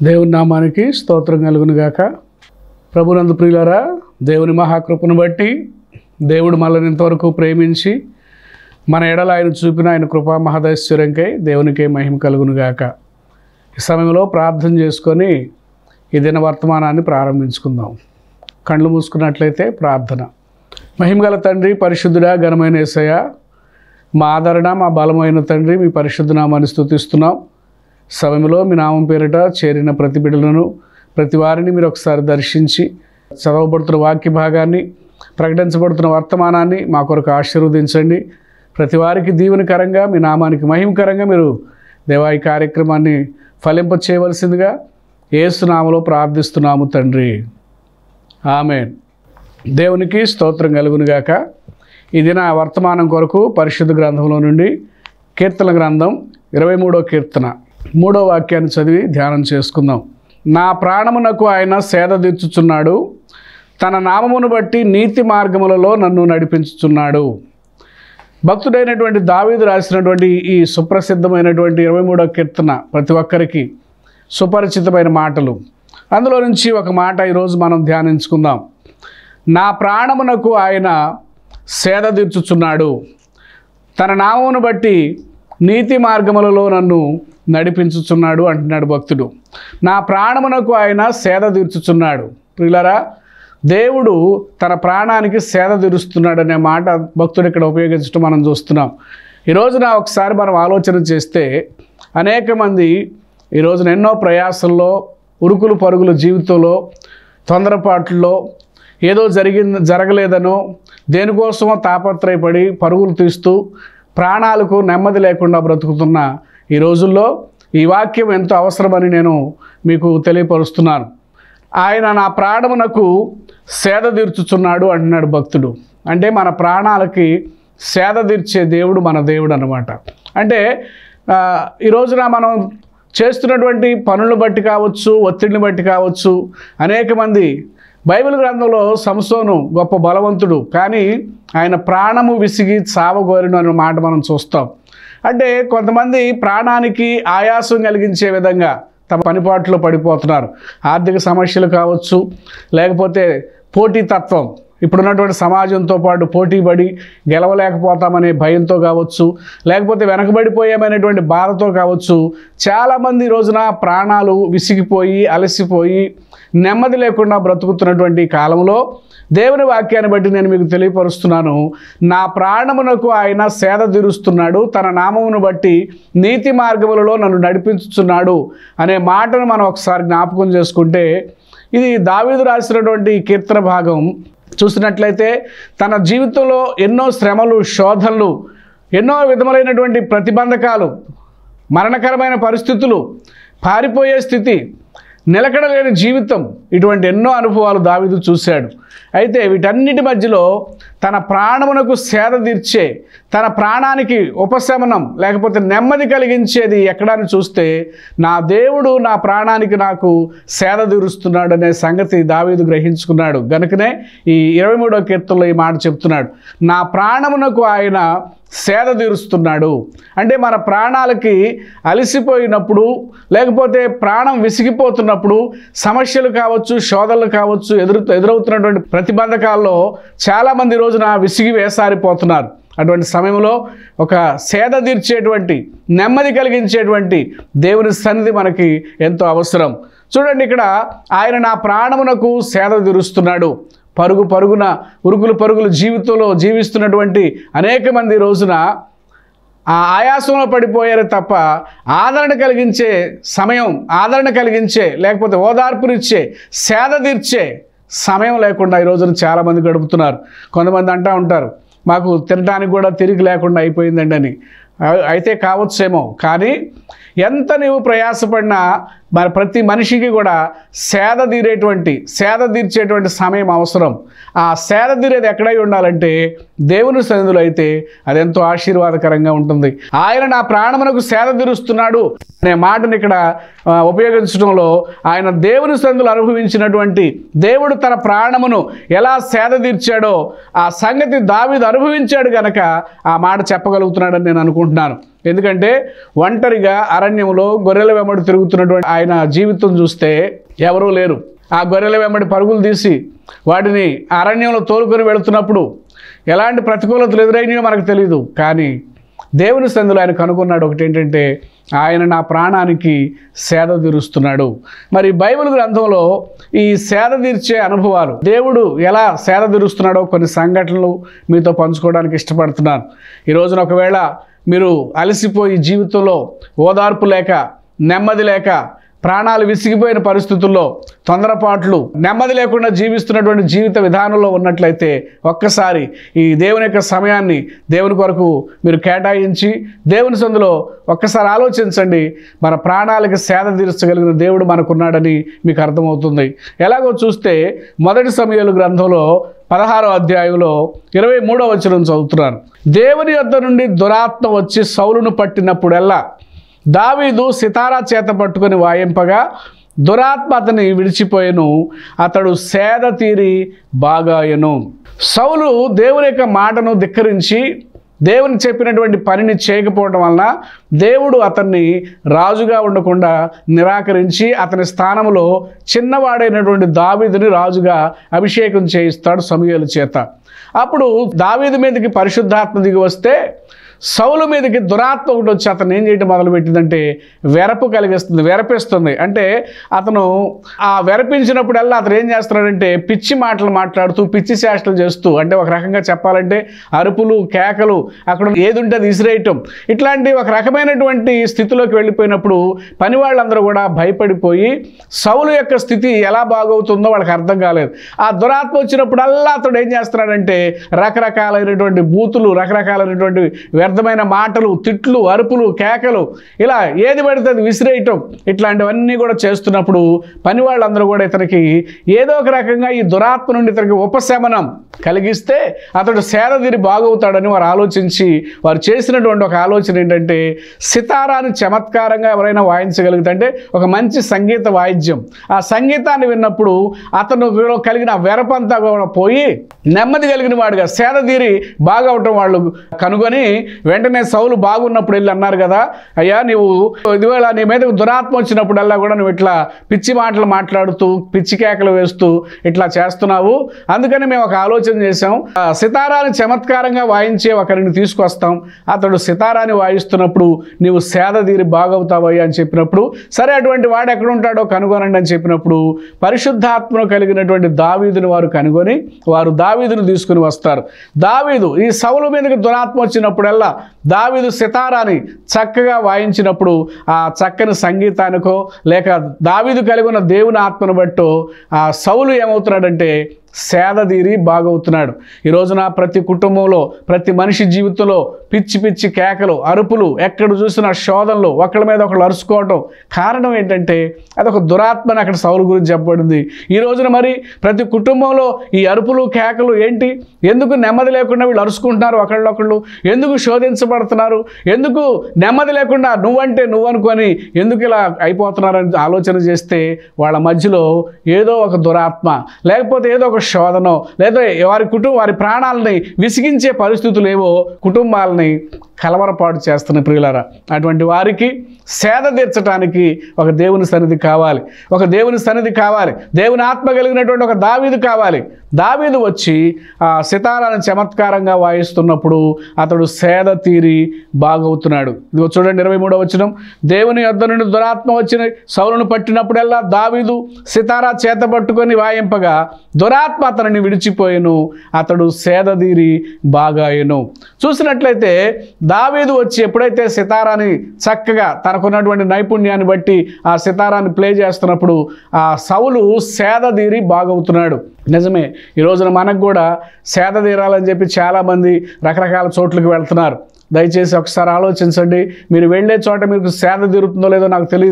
దేవుని నామానికి స్తోత్రం కలుగును గాక ప్రభునందు ప్రియులరా దేవుని మహాకృపను బట్టి దేవుడు మనల్ని ఇంతవరకు ప్రేమించి మన ఎడల ఆయన చూపిన ఆయన కృపా మహదైశ్వర్యంకై దేవునికే మహిమ కలుగును గాక ఈ సమయంలో ప్రార్థన చేసుకొని ఈ దిన వర్తమానాన్ని ప్రారంభించుకుందాం కళ్ళు మూసుకున్నట్లయితే ప్రార్థన మహిమగల తండ్రి పరిశుద్ధుడా ఘనమైన ఏసయ్య మా ఆదరణ మా బలమైన తండ్రి మీ పరిశుద్ధ నామాన్ని స్తుతిస్తున్నాం సమయంలో మీ నామం పేరిట చేరిన ప్రతి బిడ్డలను ప్రతి వారిని మీరు ఒకసారి దర్శించి చదవబడుతున్న వాక్య భాగాన్ని ప్రకటించబడుతున్న వర్తమానాన్ని మా కొరకు ఆశీర్వదించండి ప్రతి వారికి దీవెనకరంగా మీ నామానికి మహిమకరంగా మీరు దేవా ఈ కార్యక్రమాన్ని ఫలింప చేయవలసిందిగా ఏసునామలో ప్రార్థిస్తున్నాము తండ్రి ఆమెన్ దేవునికి స్తోత్రం కలుగునుగాక ఇది నా వర్తమానం కొరకు పరిశుద్ధ గ్రంథంలో నుండి కీర్తన గ్రంథం ఇరవై మూడో కీర్తన మూడో వాక్యాన్ని చదివి ధ్యానం చేసుకుందాం నా ప్రాణమునకు ఆయన సేద తీర్చుచున్నాడు తన నామమును బట్టి నీతి మార్గములలో నన్ను నడిపించుచున్నాడు భక్తుడైనటువంటి దావీదు రాసినటువంటి ఈ సుప్రసిద్ధమైనటువంటి ఇరవై మూడో కీర్తన ప్రతి ఒక్కరికి సుపరిచితమైన మాటలు అందులో నుంచి ఒక మాట ఈరోజు మనం ధ్యానించుకుందాం నా ప్రాణమునకు ఆయన సేద తీర్చుచున్నాడు తన నామమును బట్టి నీతి మార్గములలో నన్ను నడిపించుచున్నాడు అంటున్నాడు భక్తుడు నా ప్రాణమునకు ఆయన సేద తీర్చుచున్నాడు ప్రియులరా దేవుడు తన ప్రాణానికి సేద తీరుస్తున్నాడు అనే మాట భక్తుడు ఇక్కడ ఉపయోగించడం మనం చూస్తున్నాం ఈ రోజున ఒకసారి మనం ఆలోచన చేస్తే అనేక మంది ఈ రోజున ఎన్నో ప్రయాసల్లో ఉరుకులు పరుగుల జీవితంలో తొందరపాట్లలో ఏదో జరిగింది జరగలేదనో దేనికోసమో తాపత్రయపడి పరుగులు తీస్తూ ప్రాణాలకు నెమ్మది లేకుండా బ్రతుకుతున్న ఈ రోజుల్లో ఈ వాక్యం ఎంతో అవసరమని నేను మీకు తెలియపరుస్తున్నాను ఆయన నా ప్రాణమునకు సేద తీర్చుచున్నాడు అంటున్నాడు భక్తుడు అంటే మన ప్రాణాలకి సేద తీర్చే దేవుడు మన దేవుడు అన్నమాట అంటే ఆ, ఈ రోజున మనం చేస్తున్నటువంటి పనులను బట్టి కావచ్చు ఒత్తిడిని బట్టి కావచ్చు అనేక మంది బైబిల్ గ్రంథంలో సంసోను గొప్ప బలవంతుడు కానీ ఆయన ప్రాణము విసిగి చావగోరిను అనే మాట మనం చూస్తాం అంటే కొంతమంది ప్రాణానికి ఆయాసం కలిగించే విధంగా తమ పనిపాట్లో పడిపోతున్నారు ఆర్థిక సమస్యలు కావచ్చు లేకపోతే పోటీతత్వం ఇప్పుడున్నటువంటి సమాజంతో పాటు పోటీ పడి గెలవలేకపోతామనే భయంతో కావచ్చు లేకపోతే వెనకబడిపోయామనేటువంటి బాధతో కావచ్చు చాలామంది ఈ రోజున ప్రాణాలు విసిగిపోయి అలసిపోయి నెమ్మది లేకుండా బ్రతుకుతున్నటువంటి ఈ కాలంలో దేవుని వాక్యాన్ని బట్టి నేను మీకు తెలియపరుస్తున్నాను నా ప్రాణమునకు ఆయన సేద తీరుస్తున్నాడు తన నామమును బట్టి నీతి మార్గములలో నన్ను నడిపించుచున్నాడు అనే మాటను మనం ఒకసారి జ్ఞాపకం చేసుకుంటే ఇది దావీదు రాసినటువంటి ఈ కీర్తన భాగం చూసినట్లయితే తన జీవితంలో ఎన్నో శ్రమలు శోధనలు ఎన్నో విధములైనటువంటి ప్రతిబంధకాలు మరణకరమైన పరిస్థితులు పారిపోయే స్థితి నిలకడలేని జీవితం ఇటువంటి ఎన్నో అనుభవాలు దావీదు చూశాడు అయితే వీటన్నిటి మధ్యలో తన ప్రాణమునకు సేద తీర్చే తన ప్రాణానికి ఉపశమనం లేకపోతే నెమ్మది కలిగించేది ఎక్కడని చూస్తే నా దేవుడు నా ప్రాణానికి నాకు సేద తీరుస్తున్నాడు అనే సంగతి దావీదు గ్రహించుకున్నాడు గనుకనే ఈ ఇరవై మూడో కీర్తనలో ఈ మాట చెప్తున్నాడు నా ప్రాణమునకు ఆయన సేద తీరుస్తున్నాడు అంటే మన ప్రాణాలకి అలసిపోయినప్పుడు లేకపోతే ప్రాణం విసిగిపోతున్నప్పుడు సమస్యలు కావచ్చు శోధనలు కావచ్చు ఎదురు ఎదురవుతున్నటువంటి ప్రతిబంధకాల్లో చాలామంది ఈ రోజున విసిగి వేసారిపోతున్నారు అటువంటి సమయంలో ఒక సేద తీర్చేటువంటి నెమ్మది కలిగించేటువంటి దేవుని సన్నిధి మనకి ఎంతో అవసరం చూడండి ఇక్కడ ఆయన నా ప్రాణమునకు సేద తీరుస్తున్నాడు పరుగు పరుగున ఉరుకులు పరుగులు జీవితంలో జీవిస్తున్నటువంటి అనేక మంది ఈ రోజున ఆ ఆయాసంలో పడిపోయారు తప్ప ఆదరణ కలిగించే సమయం ఆదరణ కలిగించే లేకపోతే ఓదార్పునిచ్చే సేద తీర్చే సమయం లేకుండా ఈ రోజున చాలామంది గడుపుతున్నారు కొంతమంది అంటూ ఉంటారు మాకు తినడానికి కూడా తిరిగి లేకుండా అయిపోయిందండి అని అ- అయితే కావచ్చేమో కానీ ఎంత నీవు ప్రయాసపడినా మరి ప్రతి మనిషికి కూడా సేద తీరేటువంటి సేద తీర్చేటువంటి సమయం అవసరం ఆ సేద తీరేది ఎక్కడై ఉండాలంటే దేవుని సన్నిధిలో అయితే అది ఎంతో ఆశీర్వాదకరంగా ఉంటుంది ఆయన నా ప్రాణమునకు సేద తీరుస్తున్నాడు అనే మాటను ఇక్కడ ఆ, ఉపయోగించడంలో ఆయన దేవుని సన్నిధిలో అనుభవించినటువంటి దేవుడు తన ప్రాణమును ఎలా సేద తీర్చాడో ఆ సంగతి దావీదు అనుభవించాడు గనక ఆ మాట చెప్పగలుగుతున్నాడని నేను అనుకుంటున్నాను ఎందుకంటే ఒంటరిగా అరణ్యంలో గొర్రెల వెంబడి తిరుగుతున్నటువంటి ఆయన జీవితం చూస్తే ఎవరూ లేరు ఆ గొర్రెల వెంబడి పరుగులు తీసి వాటిని అరణ్యంలో తోలుకొని వెళుతున్నప్పుడు ఎలాంటి ప్రతికూలతలు ఎదురైనాయో మనకు తెలియదు కానీ దేవుని సందులో ఆయన కనుగొన్నాడు ఒకటి ఏంటంటే ఆయన నా ప్రాణానికి సేద తీరుస్తున్నాడు మరి బైబిల్ గ్రంథంలో ఈ సేద తీర్చే అనుభవాలు దేవుడు ఎలా సేద తీరుస్తున్నాడో కొన్ని సంఘటనలు మీతో పంచుకోవడానికి ఇష్టపడుతున్నాను ఈ రోజున ఒకవేళ మీరు అలసిపోయి జీవితంలో ఓదార్పు లేక నెమ్మది లేక ప్రాణాలు విసిగిపోయిన పరిస్థితుల్లో తొందరపాట్లు నెమ్మది లేకుండా జీవిస్తున్నటువంటి జీవిత విధానంలో ఉన్నట్లయితే ఒక్కసారి ఈ దేవుని యొక్క సమయాన్ని దేవుని కొరకు మీరు కేటాయించి దేవుని సందులో ఒక్కసారి ఆలోచించండి మన ప్రాణాలకి సేద తీర్చగలిగిన దేవుడు మనకున్నాడని మీకు అర్థమవుతుంది ఎలాగో చూస్తే మొదటి సమయాలు గ్రంథంలో పదహారో అధ్యాయంలో ఇరవై మూడో వచనం చదువుతున్నాను దేవుని యొద్ద నుండి దురాత్మ వచ్చి సౌలును పట్టినప్పుడల్లా దావీదు సితారా చేత పట్టుకొని వాయింపగా దురాత్మ అతని విడిచిపోయెను అతడు సేద తీరి బాగాయను సౌలు దేవుని యొక్క మాటను ధిక్కరించి దేవుని చెప్పినటువంటి పనిని చేయకపోవడం వలన దేవుడు అతన్ని రాజుగా ఉండకుండా నిరాకరించి అతని స్థానంలో చిన్నవాడైనటువంటి దావీదుని రాజుగా అభిషేకం చేయిస్తాడు సమూయేలు చేత అప్పుడు దావీదు మీదకి పరిశుద్ధాత్మ దిగి వస్తే సౌలు మీదకి దురాత్మ ఒకటి వచ్చి అతను ఏం చేయడం మొదలుపెట్టిందంటే వెరపు కలిగిస్తుంది వెరపిస్తుంది అంటే అతను ఆ వెరపించినప్పుడల్లా అతను ఏం చేస్తున్నాడంటే పిచ్చి మాటలు మాట్లాడుతూ పిచ్చి చేష్టలు చేస్తూ అంటే ఒక రకంగా చెప్పాలంటే అరుపులు కేకలు అక్కడ ఏది ఉంటే అది విసిరేయటం ఇట్లాంటి ఒక రకమైనటువంటి స్థితిలోకి వెళ్ళిపోయినప్పుడు పని వాళ్ళందరూ కూడా భయపడిపోయి సౌలు యొక్క స్థితి ఎలా బాగవుతుందో వాళ్ళకి అర్థం కాలేదు ఆ దురాత్మ వచ్చినప్పుడల్లా అతడు ఏం చేస్తున్నాడంటే రకరకాలైనటువంటి బూతులు రకరకాలైనటువంటి వ్యర్థమైన మాటలు తిట్లు అరుపులు కేకలు ఇలా ఏది పడితే అది విసిరేయటం ఇట్లాంటివన్నీ కూడా చేస్తున్నప్పుడు పని వాళ్ళందరూ కూడా ఇతనికి ఏదో ఒక రకంగా ఈ దురాత్మ నుండి ఇతనికి ఉపశమనం కలిగిస్తే అతడు సేదతీరి బాగవుతాడని వారు ఆలోచించి వారు చేసినటువంటి ఒక ఆలోచన ఏంటంటే సితారాని చమత్కారంగా ఎవరైనా వాయించగలిగితే అంటే ఒక మంచి సంగీత వాయిద్యం ఆ సంగీతాన్ని విన్నప్పుడు అతను కలిగిన వెరపంతా కూడా పోయి నెమ్మది కలిగిన వాడుగా సేదతీరి బాగవటం వాళ్ళు కనుగొని వెంటనే సౌలు బాగున్నప్పుడు వెళ్ళి అన్నారు కదా అయ్యా నీవు ఇదివేళ నీ మీద దురాత్మ వచ్చినప్పుడల్లా కూడా నువ్వు ఇట్లా పిచ్చి మాటలు మాట్లాడుతూ పిచ్చి కేకలు వేస్తూ ఇట్లా చేస్తున్నావు అందుకని మేము ఒక ఆలోచన చేసాం ఆ సితారాని చమత్కారంగా వాయించే ఒకరిని తీసుకొస్తాం అతడు సితారాని వాయిస్తున్నప్పుడు నీవు సేద తీరి బాగవుతావయ్యా అని చెప్పినప్పుడు సరే అటువంటి వాడు ఎక్కడ ఉంటాడో కనుగొనండి అని చెప్పినప్పుడు పరిశుద్ధాత్మను కలిగినటువంటి దావీదుని వారు కనుగొని వారు దావీదును తీసుకుని వస్తారు దావీదు ఈ సౌలు మీదకి దురాత్మ వచ్చినప్పుడల్లా దావీదు సితారాని చక్కగా వాయించినప్పుడు ఆ చక్కని సంగీతానికో లేక దావీదు కలిగి ఉన్న దేవుని ఆత్మను బట్టో ఆ సౌలు ఏమవుతున్నాడంటే సేదదీరి బాగవుతున్నాడు ఈ రోజున ప్రతి కుటుంబంలో ప్రతి మనిషి జీవితంలో పిచ్చి పిచ్చి కేకలు అరుపులు ఎక్కడ చూసినా శోధనలు ఒకళ్ళ మీద ఒకళ్ళు అరుచుకోవటం కారణం ఏంటంటే అదొక దురాత్మని అక్కడ సౌలు గురించి చెప్పబడింది ఈ రోజున మరి ప్రతి కుటుంబంలో ఈ అరుపులు కేకలు ఏంటి ఎందుకు నెమ్మది లేకుండా వీళ్ళు అరుచుకుంటున్నారు ఒకళ్ళొకళ్ళు ఎందుకు శోధించబడుతున్నారు ఎందుకు నెమ్మది లేకుండా నువ్వంటే నువ్వు అనుకొని ఎందుకు ఇలా అయిపోతున్నారని ఆలోచన చేస్తే వాళ్ళ మధ్యలో ఏదో ఒక దురాత్మ లేకపోతే ఏదో ఒక శోధనో లేదా వారి కుటుంబం వారి ప్రాణాలని విసిగించే పరిస్థితులు ఏవో కుటుంబాలని కలవరపాటు చేస్తున్న ప్రియులారా అటువంటి వారికి సేద తీర్చడానికి ఒక దేవుని సన్నిధి కావాలి ఒక దేవుని సన్నిధి కావాలి దేవుని ఆత్మ కలిగినటువంటి ఒక దావీదు కావాలి దావీదు వచ్చి ఆ సితారాన్ని చమత్కారంగా వాయిస్తున్నప్పుడు అతడు సేద తీరి బాగవుతున్నాడు ఇదిగో చూడండి ఇరవై మూడో వచ్చిన దేవుని యొద్ద నుండి దురాత్మ వచ్చిన సౌలును పట్టినప్పుడల్లా దావీదు సితారా చేత పట్టుకొని వాయింపగా దురాత్మ అతనిని విడిచిపోయెను అతడు సేదదీరి బాగాయెను చూసినట్లయితే దావీదు వచ్చి ఎప్పుడైతే సితారాని చక్కగా తనకున్నటువంటి నైపుణ్యాన్ని బట్టి ఆ సితారాన్ని ప్లే చేస్తున్నప్పుడు ఆ సౌలు సేదదీరి బాగవుతున్నాడు నిజమే ఈ రోజున మనకు కూడా సేద తీరాలని చెప్పి చాలామంది రకరకాల చోట్లకి వెళ్తున్నారు దయచేసి ఒకసారి ఆలోచించండి మీరు వెళ్ళే చోట మీకు సేద తీరుతుందో లేదో నాకు తెలియదు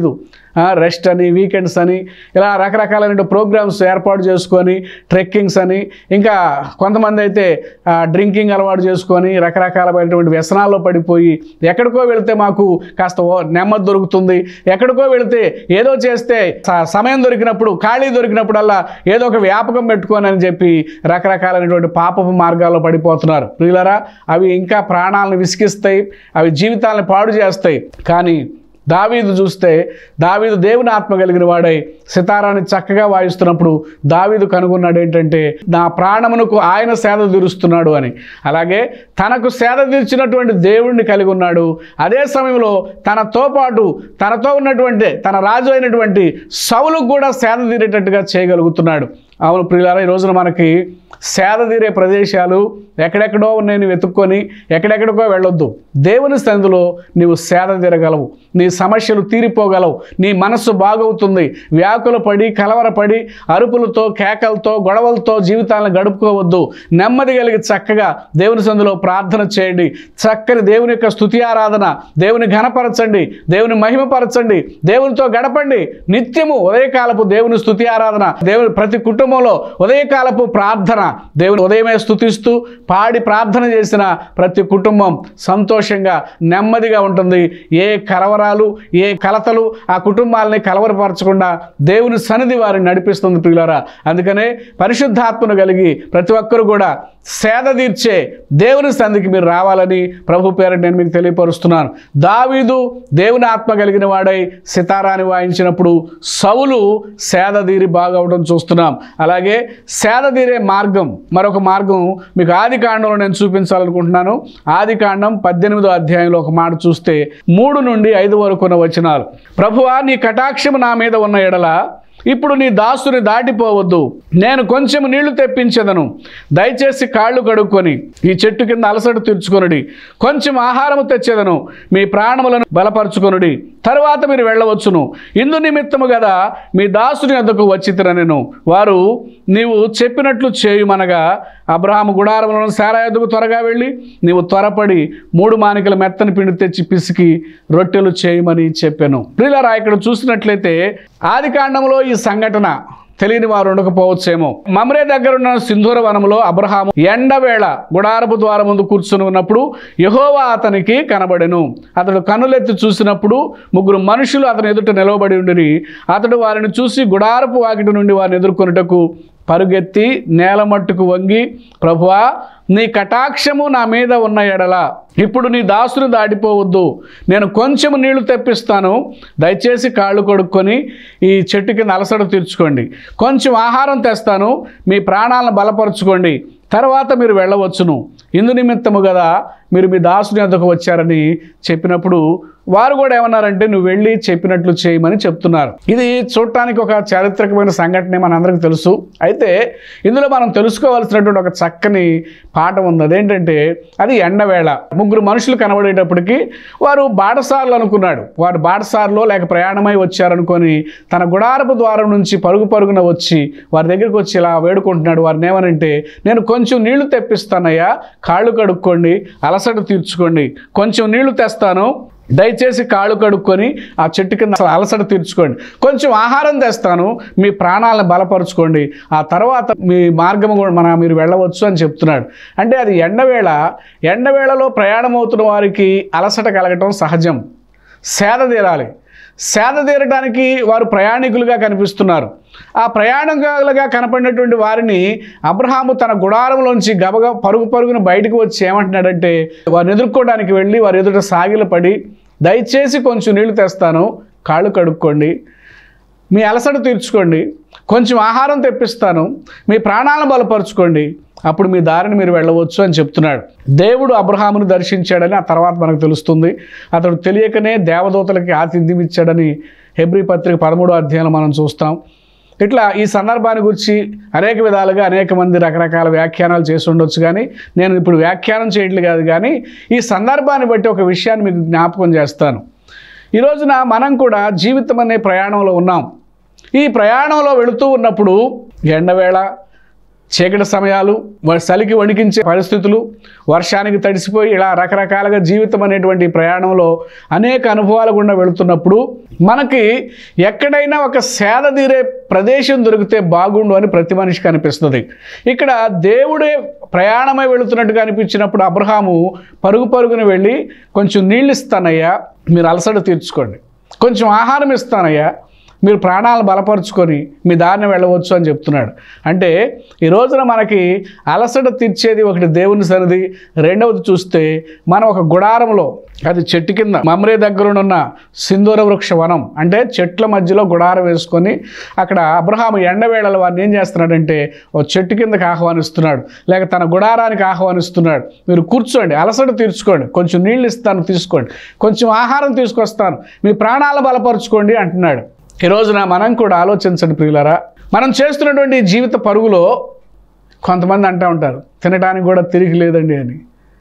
రెస్ట్ అని వీకెండ్స్ అని ఇలా రకరకాలైన ప్రోగ్రామ్స్ ఏర్పాటు చేసుకొని ట్రెక్కింగ్స్ అని ఇంకా కొంతమంది అయితే డ్రింకింగ్ అలవాటు చేసుకొని రకరకాలమైనటువంటి వ్యసనాల్లో పడిపోయి ఎక్కడికో వెళితే మాకు కాస్త ఓ- నెమ్మది దొరుకుతుంది ఎక్కడికో వెళితే ఏదో చేస్తే స- సమయం దొరికినప్పుడు ఖాళీ దొరికినప్పుడల్లా ఏదో ఒక వ్యాపకం పెట్టుకొని అని చెప్పి రకరకాలైనటువంటి పాపపు మార్గాల్లో పడిపోతున్నారు ప్రియులరా అవి ఇంకా ప్రాణాలను విసిగిస్తాయి అవి జీవితాలను పాడు చేస్తాయి కానీ దావీదు చూస్తే దావీదు దేవుని ఆత్మ కలిగిన వాడై సితారాన్ని చక్కగా వాయిస్తున్నప్పుడు దావీదు కనుగొన్నాడు ఏంటంటే నా ప్రాణమునకు ఆయన సేద తీరుస్తున్నాడు అని అలాగే తనకు సేద తీర్చినటువంటి దేవుడిని కలిగి ఉన్నాడు అదే సమయంలో తనతో పాటు తనతో ఉన్నటువంటి తన రాజు అయినటువంటి సౌలుకు కూడా సేద తీరేటట్టుగా చేయగలుగుతున్నాడు అవును ప్రియులారా ఈ రోజున మనకి సేద తీరే ప్రదేశాలు ఎక్కడెక్కడో ఉన్నాయని వెతుక్కొని ఎక్కడెక్కడికో వెళ్ళొద్దు దేవుని సన్నిధిలో నీవు సేద తీరగలవు నీ సమస్యలు తీరిపోగలవు నీ మనస్సు బాగవుతుంది వ్యాకుల పడి కలవరపడి అరుపులతో కేకలతో గొడవలతో జీవితాలను గడుపుకోవద్దు నెమ్మది కలిగి చక్కగా దేవుని సందులో ప్రార్థన చేయండి చక్కని దేవుని యొక్క స్థుతి ఆరాధన దేవుని ఘనపరచండి దేవుని మహిమపరచండి దేవునితో గడపండి నిత్యము ఉదయకాలపు దేవుని స్థుతి ఆరాధన దేవుని ప్రతి కుటుంబంలో ఉదయకాలపు ప్రార్థన దేవుని ఉదయమే స్థుతిస్తూ పాడి ప్రార్థన చేసిన ప్రతి కుటుంబం సంతోషంగా నెమ్మదిగా ఉంటుంది ఏ కలవరాలు ఏ కలతలు ఆ కుటుంబాలని కలవరపరచకుండా దేవుని సన్నిధి వారిని నడిపిస్తుంది ప్రియులారా అందుకనే పరిశుద్ధాత్మను కలిగి ప్రతి ఒక్కరు కూడా సేద తీర్చే దేవుని సంధికి మీరు రావాలని ప్రభు పేరట నేను మీకు తెలియపరుస్తున్నాను దావీదు దేవుని ఆత్మ కలిగిన వాడై సితారాని వాయించినప్పుడు సౌలు సేద తీరి బాగవడం చూస్తున్నాం అలాగే సేద తీరే మార్గం మరొక మార్గం మీకు ఆది కాండంలో నేను చూపించాలనుకుంటున్నాను ఆది కాండం పద్దెనిమిదో అధ్యాయంలో ఒక మాట చూస్తే మూడు నుండి ఐదు వరకు ఉన్న వచనాలు ప్రభువా నీ కటాక్షము నా మీద ఉన్న ఎడల ఇప్పుడు నీ దాసుని దాటిపోవద్దు నేను కొంచెం నీళ్లు తెప్పించదను దయచేసి కాళ్ళు కడుక్కొని ఈ చెట్టు కింద అలసట తీర్చుకొనుడి కొంచెం ఆహారము తెచ్చేదను మీ ప్రాణములను బలపరుచుకొనుడి తరువాత మీరు వెళ్ళవచ్చును ఇందు నిమిత్తము కదా మీ దాసుని వద్దకు వచ్చి నేను వారు నీవు చెప్పినట్లు చేయుమనగా అబ్రహాము గుడారములను సారా ఎద్దుకు త్వరగా వెళ్ళి నీవు త్వరపడి మూడు మానికల మెత్తని పిండి తెచ్చి పిసికి రొట్టెలు చేయమని చెప్పాను ప్రియులారా ఇక్కడ చూసినట్లయితే ఆది కాండంలో ఈ సంఘటన తెలియని వారు ఉండకపోవచ్చేమో మమ్రే దగ్గర ఉన్న సింధూర వనములో అబ్రహాము ఎండవేళ గుడారపు ద్వారం ముందు కూర్చుని ఉన్నప్పుడు యహోవా అతనికి కనబడెను అతడు కన్నులెత్తి చూసినప్పుడు ముగ్గురు మనుషులు అతని ఎదుట నిలవబడి ఉండిరి అతడు వారిని చూసి గుడారపు వాకిటి నుండి వారిని ఎదుర్కొనుటకు పరుగెత్తి నేల మట్టుకు వంగి ప్రభువా నీ కటాక్షము నా మీద ఉన్న ఎడల ఇప్పుడు నీ దాసుని దాటిపోవద్దు నేను కొంచెం నీళ్లు తెప్పిస్తాను దయచేసి కాళ్ళు కొడుక్కొని ఈ చెట్టు కింద అలసట తీర్చుకోండి కొంచెం ఆహారం తెస్తాను మీ ప్రాణాలను బలపరుచుకోండి తర్వాత మీరు వెళ్ళవచ్చును ఇందు నిమిత్తము కదా మీరు మీ దాసుని వద్దకు వచ్చారని చెప్పినప్పుడు వారు కూడా ఏమన్నారంటే నువ్వు వెళ్ళి చెప్పినట్లు చేయమని చెప్తున్నారు ఇది చూడటానికి ఒక చారిత్రకమైన సంఘటన మనందరికీ తెలుసు అయితే ఇందులో మనం తెలుసుకోవాల్సినటువంటి ఒక చక్కని పాఠం ఉంది అదేంటంటే అది ఎండవేళ ముగ్గురు మనుషులు కనబడేటప్పటికి వారు బాటసార్లు అనుకున్నాడు వారు బాటసార్లో లేక ప్రయాణమై వచ్చారనుకొని తన గుడారపు ద్వారం నుంచి పరుగు పరుగున వచ్చి వారి దగ్గరికి వచ్చి ఇలా వేడుకుంటున్నాడు వారిని ఏమనంటే నేను కొంచెం నీళ్లు తెప్పిస్తానయ్యా కాళ్ళు కడుక్కోండి అలసట తీర్చుకోండి కొంచెం నీళ్లు తెస్తాను దయచేసి కాళ్ళు కడుక్కొని ఆ చెట్టు కింద అసలు అలసట తీర్చుకోండి కొంచెం ఆహారం తెస్తాను మీ ప్రాణాలను బలపరుచుకోండి ఆ తర్వాత మీ మార్గం కూడా మన మీరు వెళ్ళవచ్చు అని చెప్తున్నాడు అంటే అది ఎండవేళ ఎండవేళలో ప్రయాణం అవుతున్న వారికి అలసట కలగటం సహజం సేద తీరాలి సేద తీరడానికి వారు ప్రయాణికులుగా కనిపిస్తున్నారు ఆ ప్రయాణికులుగా కనపడినటువంటి వారిని అబ్రహాము తన గుడారంలోంచి గబగ పరుగు పరుగున బయటకు వచ్చి ఏమంటున్నాడంటే వారిని ఎదుర్కోవడానికి వెళ్ళి వారి ఎదుట సాగిలపడి దయచేసి కొంచెం నీళ్లు తెస్తాను కాళ్ళు కడుక్కోండి మీ అలసట తీర్చుకోండి కొంచెం ఆహారం తెప్పిస్తాను మీ ప్రాణాలను బలపరుచుకోండి అప్పుడు మీ దారిని మీరు వెళ్ళవచ్చు అని చెప్తున్నాడు దేవుడు అబ్రహామును దర్శించాడని ఆ తర్వాత మనకు తెలుస్తుంది అతడు తెలియకనే దేవదూతలకి ఆతిథ్యం ఇచ్చాడని హెబ్రి పత్రిక పదమూడో అధ్యాయంలో మనం చూస్తాం ఇట్లా ఈ సందర్భాన్ని గురించి అనేక విధాలుగా అనేక మంది రకరకాల వ్యాఖ్యానాలు చేసి ఉండొచ్చు కానీ నేను ఇప్పుడు వ్యాఖ్యానం చేయట్లేదు కాదు కానీ ఈ సందర్భాన్ని బట్టి ఒక విషయాన్ని మీకు జ్ఞాపకం చేస్తాను ఈ రోజున మనం కూడా జీవితం అనే ప్రయాణంలో ఉన్నాం ఈ ప్రయాణంలో వెళుతూ ఉన్నప్పుడు ఎండవేళ చీకటి సమయాలు వ- చలికి వణికించే పరిస్థితులు వర్షానికి తడిసిపోయి ఇలా రకరకాలుగా జీవితం అనేటువంటి ప్రయాణంలో అనేక అనుభవాలు గుండా వెళుతున్నప్పుడు మనకి ఎక్కడైనా ఒక సేద తీరే ప్రదేశం దొరికితే బాగుండు అని ప్రతి మనిషికి అనిపిస్తుంది ఇక్కడ దేవుడే ప్రయాణమై వెళుతున్నట్టుగా అనిపించినప్పుడు అబ్రహాము పరుగు పరుగున వెళ్ళి కొంచెం నీళ్ళు ఇస్తానయ్యా మీరు అలసట తీర్చుకోండి కొంచెం ఆహారం ఇస్తానయ్యా మీరు ప్రాణాలు బలపరుచుకొని మీ దారిని వెళ్ళవచ్చు అని చెప్తున్నాడు అంటే ఈ రోజున మనకి అలసట తీర్చేది ఒకటి దేవుని సన్నిధి రెండవది చూస్తే మనం ఒక గుడారంలో అది చెట్టు కింద మమ్రే దగ్గరనున్న సింధూర వృక్ష వనం అంటే చెట్ల మధ్యలో గుడారం వేసుకొని అక్కడ అబ్రహాము ఎండవేళల వారిని ఏం చేస్తున్నాడంటే ఓ చెట్టు కిందకి ఆహ్వానిస్తున్నాడు లేక తన గుడారానికి ఆహ్వానిస్తున్నాడు మీరు కూర్చోండి అలసట తీర్చుకోండి కొంచెం నీళ్ళు ఇస్తాను తీసుకోండి కొంచెం ఆహారం తీసుకొస్తాను మీ ప్రాణాలు బలపరుచుకోండి అంటున్నాడు ఈ రోజున మనం కూడా ఆలోచించండి ప్రియులరా మనం చేస్తున్నటువంటి ఈ జీవిత పరుగులో కొంతమంది అంటూ ఉంటారు తినడానికి కూడా తిరిగి లేదండి అని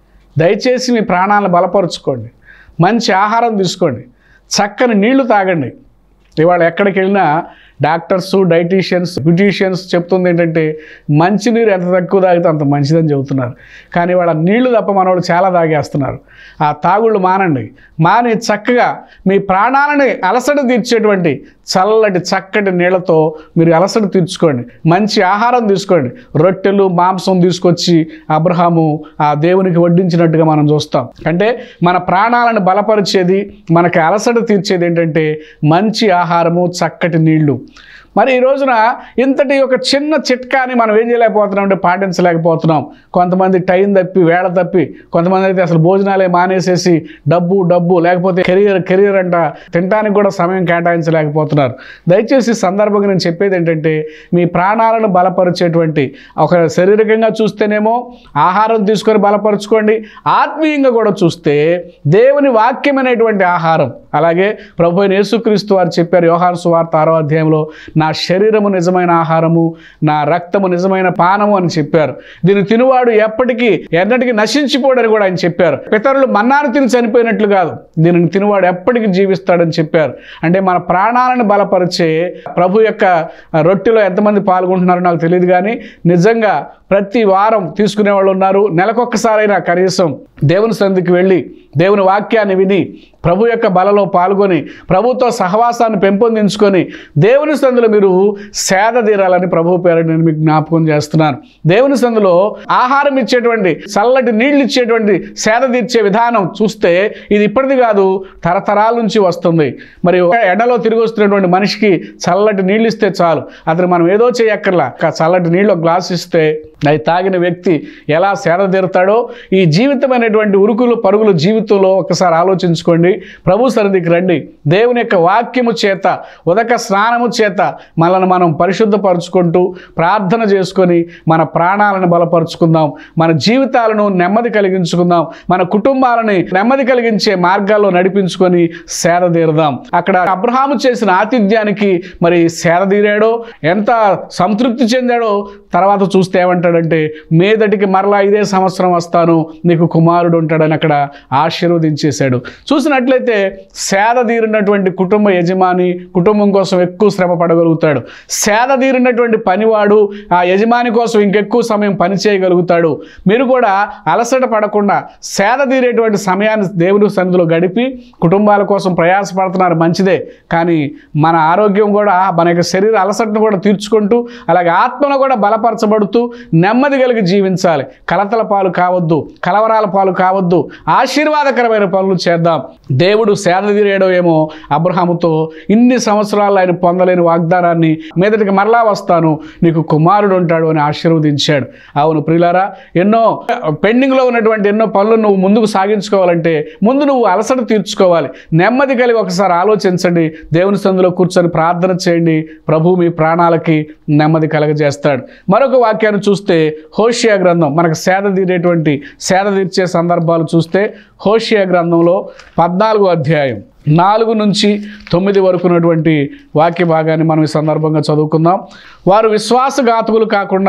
దయచేసి మీ ప్రాణాలను బలపరుచుకోండి మంచి ఆహారం తీసుకోండి చక్కని నీళ్లు తాగండి ఇవాళ ఎక్కడికి వెళ్ళినా డాక్టర్స్ డైటీషియన్స్ బ్యూటీషియన్స్ చెప్తుంది ఏంటంటే మంచినీరు ఎంత తక్కువ తాగితే అంత మంచిదని చెబుతున్నారు కానీ వాళ్ళ నీళ్లు తప్ప మనవాళ్ళు చాలా తాగేస్తున్నారు ఆ తాగుళ్ళు మానండి మాని చక్కగా మీ ప్రాణాలని అలసట తీర్చేటువంటి చల్లటి చక్కటి నీళ్లతో మీరు అలసట తీర్చుకోండి మంచి ఆహారం తీసుకోండి రొట్టెలు మాంసం తీసుకొచ్చి అబ్రహాము ఆ దేవునికి వడ్డించినట్టుగా మనం చూస్తాం అంటే మన ప్రాణాలను బలపరిచేది మనకి అలసట తీర్చేది ఏంటంటే మంచి ఆహారము చక్కటి నీళ్లు మరి ఈ రోజున ఇంతటి ఒక చిన్న చిట్కాని మనం ఏం చేయలేకపోతున్నాం అంటే పాటించలేకపోతున్నాం కొంతమంది టైం తప్పి వేళ తప్పి కొంతమంది అయితే అసలు భోజనాలే మానేసేసి డబ్బు డబ్బు లేకపోతే కెరియర్ కెరియర్ అంట తినడానికి కూడా సమయం కేటాయించలేకపోతున్నారు దయచేసి ఈ సందర్భంగా నేను చెప్పేది ఏంటంటే మీ ప్రాణాలను బలపరిచేటువంటి ఒక శారీరకంగా చూస్తేనేమో ఆహారం తీసుకొని బలపరుచుకోండి ఆత్మీయంగా కూడా చూస్తే దేవుని వాక్యం అనేటువంటి ఆహారం అలాగే ప్రభు అయిన యేసుక్రీస్తు వారు చెప్పారు యోహాను సువార్త ఆరో అధ్యాయంలో నా శరీరము నిజమైన ఆహారము నా రక్తము నిజమైన పానము అని చెప్పారు దీన్ని తినువాడు ఎప్పటికీ ఎన్నటికీ నశించిపోడని కూడా ఆయన చెప్పారు పితరులు మన్నాను తిని చనిపోయినట్లు కాదు దీనిని తినువాడు ఎప్పటికీ జీవిస్తాడని చెప్పారు అంటే మన ప్రాణాలను బలపరిచే ప్రభు యొక్క రొట్టెలో ఎంతమంది పాల్గొంటున్నారో నాకు తెలియదు కానీ నిజంగా ప్రతి వారం తీసుకునే వాళ్ళు ఉన్నారు నెలకొక్కసారైనా కనీసం దేవుని సంధికి వెళ్ళి దేవుని వాక్యాన్ని విని ప్రభు యొక్క బలలో పాల్గొని ప్రభుతో సహవాసాన్ని పెంపొందించుకొని దేవుని సందులో మీరు సేద తీరాలని ప్రభు పేరు నేను మీకు జ్ఞాపకం చేస్తున్నాను దేవుని సందులో ఆహారం ఇచ్చేటువంటి చల్లటి నీళ్ళు ఇచ్చేటువంటి సేద తీర్చే విధానం చూస్తే ఇది ఇప్పటిది కాదు తరతరాల నుంచి వస్తుంది మరి ఒక ఎండలో తిరిగి వస్తున్నటువంటి మనిషికి చల్లటి నీళ్ళు ఇస్తే చాలు అతను మనం ఏదో చేయక్కర్లా ఒక చల్లటి నీళ్ళు ఒక గ్లాస్ ఇస్తే అవి తాగిన వ్యక్తి ఎలా సేద తీరుతాడో ఈ జీవితం అనేటువంటి ఉరుకులు పరుగులు జీవితంలో ఒకసారి ఆలోచించుకోండి ప్రభు సన్నిధికి రండి దేవుని యొక్క వాక్యము చేత ఉదక స్నానము చేత మనల్ని మనం పరిశుద్ధపరచుకుంటూ ప్రార్థన చేసుకొని మన ప్రాణాలను బలపరుచుకుందాం మన జీవితాలను నెమ్మది కలిగించుకుందాం మన కుటుంబాలని నెమ్మది కలిగించే మార్గాల్లో నడిపించుకొని సేద తీరదాం అక్కడ అబ్రహాము చేసిన ఆతిథ్యానికి మరి సేద తీరాడో ఎంత సంతృప్తి చెందాడో తర్వాత చూస్తే ఏమంటాడంటే మీదటికి మరలా ఇదే సంవత్సరం వస్తాను నీకు కుమారుడు ఉంటాడని అక్కడ ఆశీర్వదించేశాడు చూసినట్లయితే సేద తీరినటువంటి కుటుంబ యజమాని కుటుంబం కోసం ఎక్కువ శ్రమ పడగలుగుతాడు సేద తీరినటువంటి పనివాడు ఆ యజమాని కోసం ఇంకెక్కువ సమయం పని చేయగలుగుతాడు మీరు కూడా అలసట పడకుండా సేద తీరేటువంటి సమయాన్ని దేవుని సన్నిధిలో గడిపి కుటుంబాల కోసం ప్రయాసపడుతున్నారు మంచిదే కానీ మన ఆరోగ్యం కూడా మన యొక్క శరీర అలసటను కూడా తీర్చుకుంటూ అలాగే ఆత్మను కూడా బలపరచబడుతూ నెమ్మది కలిగి జీవించాలి కలతల పాలు కావద్దు కలవరాల పాలు కావద్దు ఆశీర్వాదకరమైన పనులు చేద్దాం దేవుడు సేద తీరేయడం ఏమో అబ్రహాముతో ఇన్ని సంవత్సరాలు ఆయన పొందలేని వాగ్దానాన్ని మీదటికి మరలా వస్తాను నీకు కుమారుడు ఉంటాడు అని ఆశీర్వదించాడు అవును ప్రియులారా ఎన్నో పెండింగ్లో ఉన్నటువంటి ఎన్నో పనులు నువ్వు ముందుకు సాగించుకోవాలంటే ముందు నువ్వు అలసట తీర్చుకోవాలి నెమ్మది కలిగి ఒకసారి ఆలోచించండి దేవుని సందులో కూర్చొని ప్రార్థన చేయండి ప్రభు మీ ప్రాణాలకి నెమ్మది కలగజేస్తాడు మరొక వాక్యాన్ని చూస్తే హోషియా గ్రంథం మనకు సేద తీరేటువంటి సేద తీర్చే సందర్భాలు చూస్తే హోషియా గ్రంథంలో పద్నాలుగో అధ్యాయం నాలుగు నుంచి తొమ్మిది వరకు ఉన్నటువంటి వాక్య భాగాన్ని మనం ఈ సందర్భంగా చదువుకుందాం వారు విశ్వాసఘాతకులు కాకుండా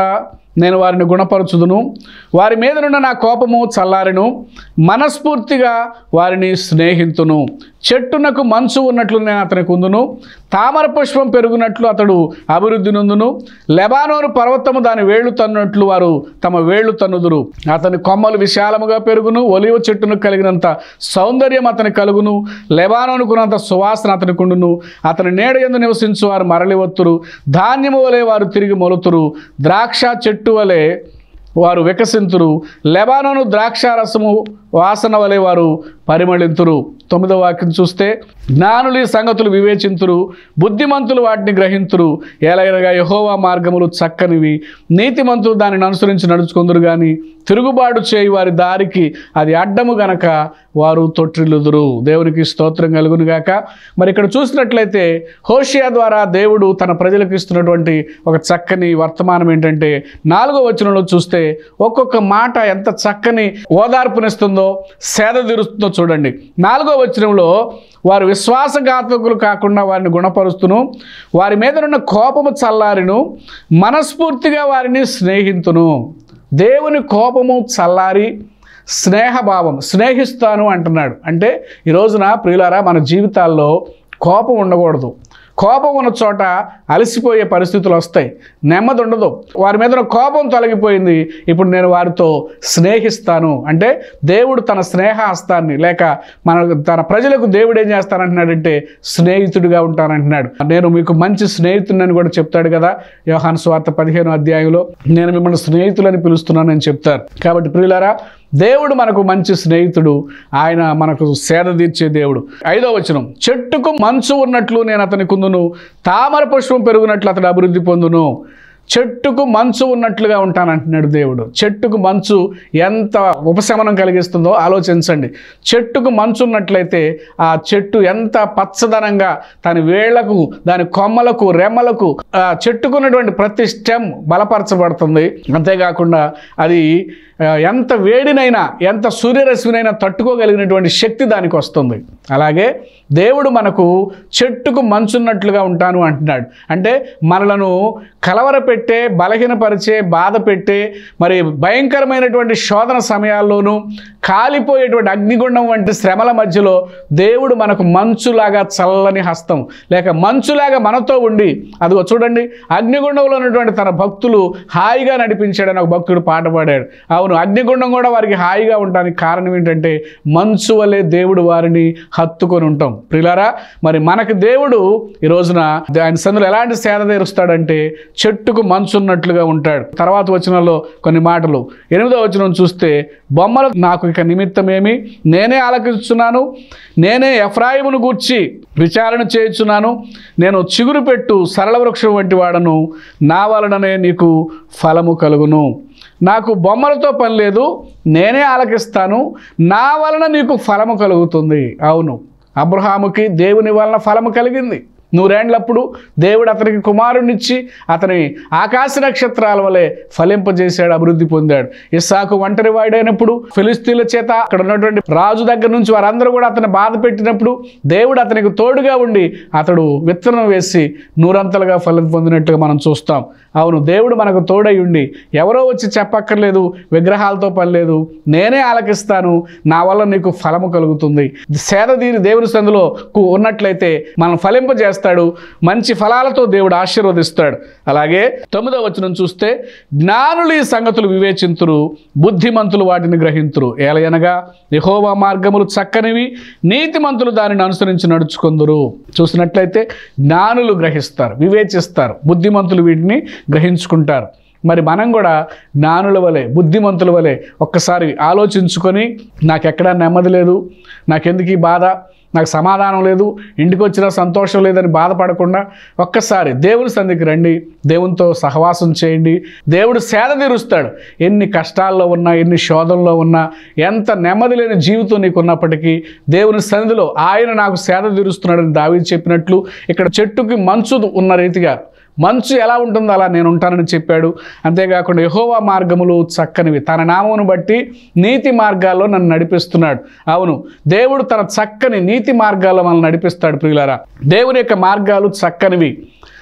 నేను వారిని గుణపరచుదును వారి మీదనున్న నా కోపము చల్లారెను మనస్ఫూర్తిగా వారిని స్నేహితును చెట్టునకు మంచు ఉన్నట్లు నేను అతనికి ఉందును తామర పుష్పం పెరుగునట్లు అతడు అభివృద్ధి నొందును లెబానోను పర్వతము దాని వేళ్లు తన్నునట్లు వారు తమ వేళ్లు తన్నుదురు అతని కొమ్మలు విశాలముగా పెరుగును ఒలివ చెట్టును కలిగినంత సౌందర్యం అతని కలుగును లెబానోనుకున్నంత సువాసన అతని కుండును అతని నీడ ఎందు నివసించు వారు మరలి వత్తురు ధాన్యము వలె వారు తిరిగి మొలుతురు ద్రాక్ష చెట్టు వలె వారు వికసింతురు లెబానోను ద్రాక్ష రసము వాసన వలె వారు పరిమళింతురు తొమ్మిదవ వాక్యం చూస్తే జ్ఞానులు ఈ సంగతులు వివేచింతురు బుద్ధిమంతులు వాటిని గ్రహింతురు ఎలాగనగా యహోవా మార్గములు చక్కనివి నీతిమంతులు దానిని అనుసరించి నడుచుకుందరు కానీ తిరుగుబాటు చేయి వారి దారికి అది అడ్డము గనక వారు తొట్టిల్లుదురు దేవునికి స్తోత్రం కలుగును గాక మరి ఇక్కడ చూసినట్లయితే హోషియా ద్వారా దేవుడు తన ప్రజలకు ఇస్తున్నటువంటి ఒక చక్కని వర్తమానం ఏంటంటే నాలుగో వచనంలో చూస్తే ఒక్కొక్క మాట ఎంత చక్కని ఓదార్పునిస్తుందో సేద తీరుస్తుందో చూడండి నాలుగో వచనంలో వారు విశ్వాసఘాతకులు కాకుండా వారిని గుణపరుస్తును వారి మీదనున్న కోపము చల్లారిను మనస్ఫూర్తిగా వారిని స్నేహితును దేవుని కోపము చల్లారి స్నేహభావం స్నేహిస్తాను అంటున్నాడు అంటే ఈ రోజున ప్రియులారా మన జీవితాల్లో కోపం ఉండకూడదు కోపం ఉన్న చోట అలసిపోయే పరిస్థితులు వస్తాయి నెమ్మది ఉండదు వారి మీద ఉన్న కోపం తొలగిపోయింది ఇప్పుడు నేను వారితో స్నేహిస్తాను అంటే దేవుడు తన స్నేహ హస్తాన్ని లేక మన తన ప్రజలకు దేవుడు ఏం చేస్తానంటున్నాడంటే స్నేహితుడిగా ఉంటానంటున్నాడు నేను మీకు మంచి స్నేహితుడిని కూడా చెప్తాడు కదా యోహాను స్వార్థ పదిహేను అధ్యాయంలో నేను మిమ్మల్ని స్నేహితులని పిలుస్తున్నానని చెప్తారు కాబట్టి ప్రియులారా దేవుడు మనకు మంచి స్నేహితుడు ఆయన మనకు సేద తీర్చే దేవుడు ఐదో వచనం చెట్టుకు మంచు ఉన్నట్లు నేను అతని కుందును తామర పుష్పం పెరుగునట్లు అతడు అభివృద్ధి పొందును చెట్టుకు మంచు ఉన్నట్లుగా ఉంటానంటున్నాడు దేవుడు చెట్టుకు మంచు ఎంత ఉపశమనం కలిగిస్తుందో ఆలోచించండి చెట్టుకు మంచు ఉన్నట్లయితే ఆ చెట్టు ఎంత పచ్చదనంగా దాని వేళ్లకు దాని కొమ్మలకు రెమ్మలకు ఆ చెట్టుకున్నటువంటి ప్రతి స్టెమ్ బలపరచబడుతుంది అంతేకాకుండా అది ఆ, ఎంత వేడినైనా ఎంత సూర్యరశ్మినైనా తట్టుకోగలిగినటువంటి శక్తి దానికి వస్తుంది అలాగే దేవుడు మనకు చెట్టుకు మంచున్నట్లుగా ఉంటాను అంటున్నాడు అంటే మనలను కలవరపెట్టే బలహీనపరిచే బాధ పెట్టే మరి భయంకరమైనటువంటి శోధన సమయాల్లోనూ కాలిపోయేటువంటి అగ్నిగుండం వంటి శ్రమల మధ్యలో దేవుడు మనకు మంచులాగా చల్లని హస్తం లేక మంచులాగా మనతో ఉండి అదిగో చూడండి అగ్నిగుండంలో ఉన్నటువంటి తన భక్తులు హాయిగా నడిపించాడని ఒక భక్తుడు పాట పాడాడు అవును అగ్నిగుండం కూడా వారికి హాయిగా ఉండడానికి కారణం ఏంటంటే మంచు వలె దేవుడు వారిని హత్తుకొని ఉంటాం ప్రిలారా మరి మనకి దేవుడు ఈ రోజున ఆయన సందులో ఎలాంటి సేద తీరుస్తాడంటే చెట్టుకు మంచు ఉన్నట్లుగా ఉంటాడు తర్వాత వచనంలో కొన్ని మాటలు ఎనిమిదో వచనం చూస్తే బొమ్మలు నాకు ఇక నిమిత్తమేమి నేనే ఆలకిస్తున్నాను నేనే ఎఫ్రాయిమును గూర్చి విచారణ చేయుచున్నాను నేను చిగురు పెట్టు సరళ వృక్షం వంటి వాడను నా వలననే నీకు ఫలము కలుగును నాకు బొమ్మలతో పని లేదు నేనే ఆలకిస్తాను నా వలన నీకు ఫలము కలుగుతుంది అవును అబ్రహాముకి దేవుని వలన ఫలము కలిగింది నూరేండ్లప్పుడు దేవుడు అతనికి కుమారునిచ్చి అతని ఆకాశ నక్షత్రాల వలె ఫలింపజేశాడు అభివృద్ధి పొందాడు ఇస్సాకు ఒంటరి వాడైనప్పుడు ఫిలిస్తీన్ల చేత అక్కడ ఉన్నటువంటి రాజు దగ్గర నుంచి వారందరూ కూడా అతని బాధ పెట్టినప్పుడు దేవుడు అతనికి తోడుగా ఉండి అతడు విత్తనం వేసి నూరంతలుగా ఫలం పొందినట్టుగా మనం చూస్తాం అవును దేవుడు మనకు తోడై ఉండి ఎవరో వచ్చి చెప్పక్కర్లేదు విగ్రహాలతో పని లేదు నేనే ఆలకిస్తాను నా వల్ల నీకు ఫలము కలుగుతుంది సేద దీని దేవుని సందులో కు- ఉన్నట్లయితే మనం ఫలింపజేస్తాడు మంచి ఫలాలతో దేవుడు ఆశీర్వదిస్తాడు అలాగే తొమ్మిదో వచనం చూస్తే జ్ఞానులు ఈ సంగతులు వివేచింతురు బుద్ధిమంతులు వాటిని గ్రహింతురు ఏలయనగా యెహోవా మార్గములు చక్కనివి నీతిమంతులు దానిని అనుసరించి నడుచుకుందరు చూసినట్లయితే జ్ఞానులు గ్రహిస్తారు వివేచిస్తారు బుద్ధిమంతులు వీటిని గ్రహించుకుంటారు మరి మనం కూడా జ్ఞానుల వలె బుద్ధిమంతుల వలె ఒక్కసారి ఆలోచించుకొని నాకెక్కడా నెమ్మది లేదు నాకెందుకు ఈ బాధ నాకు సమాధానం లేదు ఇంటికి వచ్చినా సంతోషం లేదని బాధపడకుండా ఒక్కసారి దేవుని సంధికి రండి దేవునితో సహవాసం చేయండి దేవుడు సేద తీరుస్తాడు ఎన్ని కష్టాల్లో ఉన్నా ఎన్ని శోధనలో ఉన్నా ఎంత నెమ్మది లేని జీవితం నీకు ఉన్నప్పటికీ దేవుని సన్నిధిలో ఆయన నాకు సేద తీరుస్తున్నాడని దావి చెప్పినట్లు ఇక్కడ చెట్టుకి మంచు ఉన్న రీతిగా మంచు ఎలా ఉంటుందో అలా నేను ఉంటానని చెప్పాడు అంతేకాకుండా యహోవా మార్గములు చక్కనివి తన నామమును బట్టి నీతి మార్గాల్లో నన్ను నడిపిస్తున్నాడు అవును దేవుడు తన చక్కని నీతి మార్గాల్లో మనల్ని నడిపిస్తాడు ప్రియులారా దేవుని యొక్క మార్గాలు చక్కనివి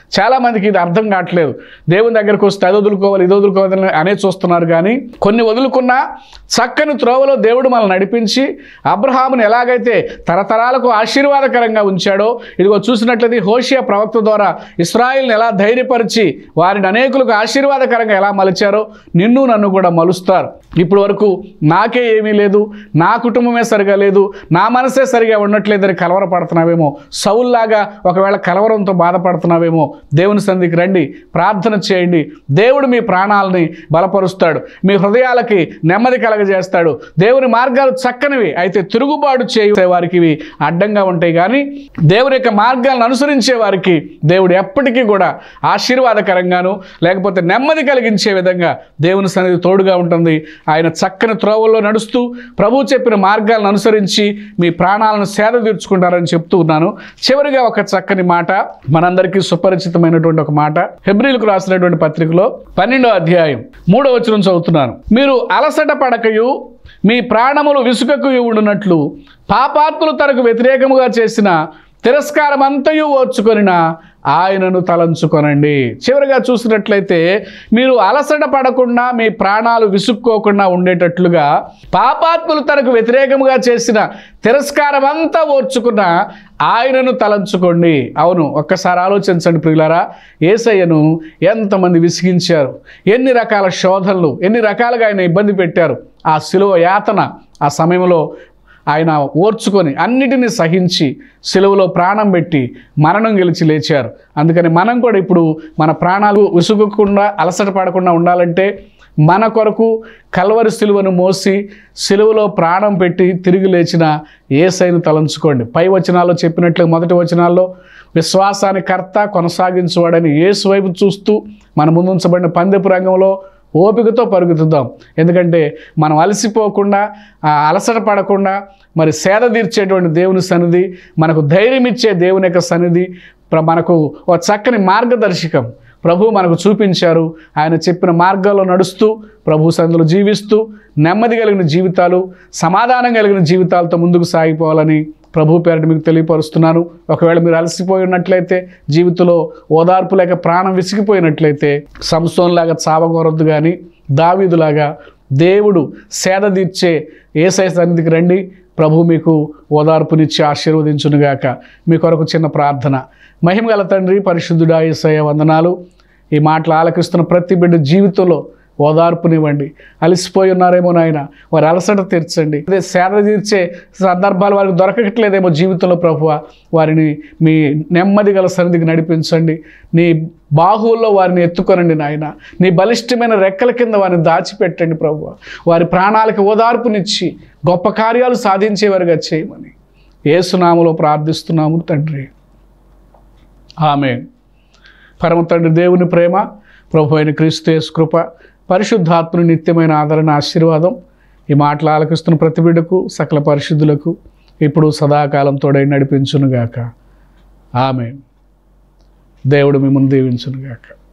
చాలామందికి ఇది అర్థం కావట్లేదు దేవుని దగ్గరకు వస్తే అది వదులుకోవాలి ఇది వదులుకోవాలి అనే చూస్తున్నారు కానీ కొన్ని వదులుకున్నా చక్కని త్రోవలో దేవుడు మనల్ని నడిపించి అబ్రహాముని ఎలాగైతే తరతరాలకు ఆశీర్వాదకరంగా ఉంచాడో ఇదిగో చూసినట్లయితే హోషియా ప్రవక్త ద్వారా ఇస్రాయిల్ని ఎలా ధైర్యపరిచి వారిని అనేకులకు ఆశీర్వాదకరంగా ఎలా మలిచారో నిన్ను నన్ను కూడా మలుస్తారు ఇప్పుడు వరకు నాకే ఏమీ లేదు నా కుటుంబమే సరిగా లేదు నా మనసే సరిగా ఉండట్లేదని కలవరపడుతున్నావేమో సౌల్లాగా ఒకవేళ కలవరంతో బాధపడుతున్నావేమో దేవుని సంధికి రండి ప్రార్థన చేయండి దేవుడు మీ ప్రాణాలని బలపరుస్తాడు మీ హృదయాలకి నెమ్మది కలగజేస్తాడు దేవుని మార్గాలు చక్కనివి అయితే తిరుగుబాటు చేసే వారికి ఇవి అడ్డంగా ఉంటాయి కానీ దేవుని యొక్క మార్గాలను అనుసరించే వారికి దేవుడు ఎప్పటికీ కూడా ఆశీర్వాదకరంగాను లేకపోతే నెమ్మది కలిగించే విధంగా దేవుని సన్నిధి తోడుగా ఉంటుంది ఆయన చక్కని త్రోవల్లో నడుస్తూ ప్రభు చెప్పిన మార్గాలను అనుసరించి మీ ప్రాణాలను సేద తీర్చుకుంటారని చెప్తూ ఉన్నాను చివరిగా ఒక చక్కని మాట మనందరికీ సుపరిచితమైనటువంటి ఒక మాట హెబ్రిల్కు రాసినటువంటి పత్రికలో పన్నెండో అధ్యాయం మూడో వచనం చదువుతున్నాను మీరు అలసట పడకయు మీ ప్రాణములు విసుకకు ఉండునట్లు పాపాత్ములు తనకు వ్యతిరేకముగా చేసిన తిరస్కారమంతయు ఓర్చుకొనిన ఆయనను తలంచుకొనండి చివరిగా చూసినట్లయితే మీరు అలసట పడకుండా మీ ప్రాణాలు విసుక్కోకుండా ఉండేటట్లుగా పాపాత్ములు తనకు వ్యతిరేకముగా చేసిన తిరస్కారం అంతా ఓర్చుకున్న ఆయనను తలంచుకోండి అవును ఒక్కసారి ఆలోచించండి ప్రియులారా ఏసయ్యను ఎంతమంది విసిగించారు ఎన్ని రకాల శోధనలు ఎన్ని రకాలుగా ఆయన ఇబ్బంది పెట్టారు ఆ శిలువ యాతన ఆ సమయంలో ఆయన ఓర్చుకొని అన్నిటినీ సహించి సెలవులో ప్రాణం పెట్టి మరణం గెలిచి లేచారు అందుకని మనం కూడా ఇప్పుడు మన ప్రాణాలు విసుగకుండా అలసట పడకుండా ఉండాలంటే మన కొరకు కల్వరి సిలువను మోసి సిలువలో ప్రాణం పెట్టి తిరిగి లేచిన ఏసైను తలంచుకోండి పై వచనాల్లో చెప్పినట్లు మొదటి వచనాల్లో విశ్వాసాన్ని కర్త కొనసాగించువాడని ఏసు వైపు చూస్తూ మన ముందుంచబడిన పందెపు రంగంలో ఓపికతో పరుగుతుద్దాం ఎందుకంటే మనం అలసిపోకుండా ఆ అలసట పడకుండా మరి సేద తీర్చేటువంటి దేవుని సన్నిధి మనకు ధైర్యం ఇచ్చే దేవుని యొక్క సన్నిధి ప్ర- మనకు ఒక చక్కని మార్గదర్శకం ప్రభు మనకు చూపించారు ఆయన చెప్పిన మార్గాల్లో నడుస్తూ ప్రభు సన్నిధిలో జీవిస్తూ నెమ్మది కలిగిన జీవితాలు సమాధానం కలిగిన జీవితాలతో ముందుకు సాగిపోవాలని ప్రభు పేరట మీకు తెలియపరుస్తున్నాను ఒకవేళ మీరు అలసిపోయి ఉన్నట్లయితే జీవితంలో ఓదార్పు లేక ప్రాణం విసిగిపోయినట్లయితే సంస్థంలాగా చావకూరద్దు కానీ దావీదులాగా దేవుడు సేద తీర్చే ఏసై సన్నిధికి రండి ప్రభు మీకు ఓదార్పునిచ్చి ఆశీర్వదించునుగాక మీ కొరకు చిన్న ప్రార్థన మహిమగల తండ్రి పరిశుద్ధుడా ఏసయ్య వందనాలు ఈ మాటలు ఆలకిస్తున్న ప్రతి బిడ్డ జీవితంలో ఓదార్పునివ్వండి అలసిపోయి ఉన్నారేమో నాయన వారి అలసట తీర్చండి అదే సేద తీర్చే సందర్భాలు వారికి దొరకట్లేదేమో జీవితంలో ప్రభువ వారిని మీ నెమ్మది గల సన్నిధికి నడిపించండి నీ బాహువుల్లో వారిని ఎత్తుకొనండి నాయన నీ బలిష్టమైన రెక్కల కింద వారిని దాచిపెట్టండి ప్రభువ వారి ప్రాణాలకు ఓదార్పునిచ్చి గొప్ప కార్యాలు సాధించేవారుగా చేయమని ఏసునామలో ప్రార్థిస్తున్నాము తండ్రి ఆమె పరమ తండ్రి దేవుని ప్రేమ ప్రభు అయిన క్రీస్తు యేసు కృప పరిశుద్ధాత్మని నిత్యమైన ఆదరణ ఆశీర్వాదం ఈ మాటలు ఆలకిస్తున్న ప్రతి బిడ్డకు సకల పరిశుద్ధులకు ఇప్పుడు సదాకాలం తోడై నడిపించునుగాక ఆమె దేవుడు మిమ్మల్ని దీవించునుగాక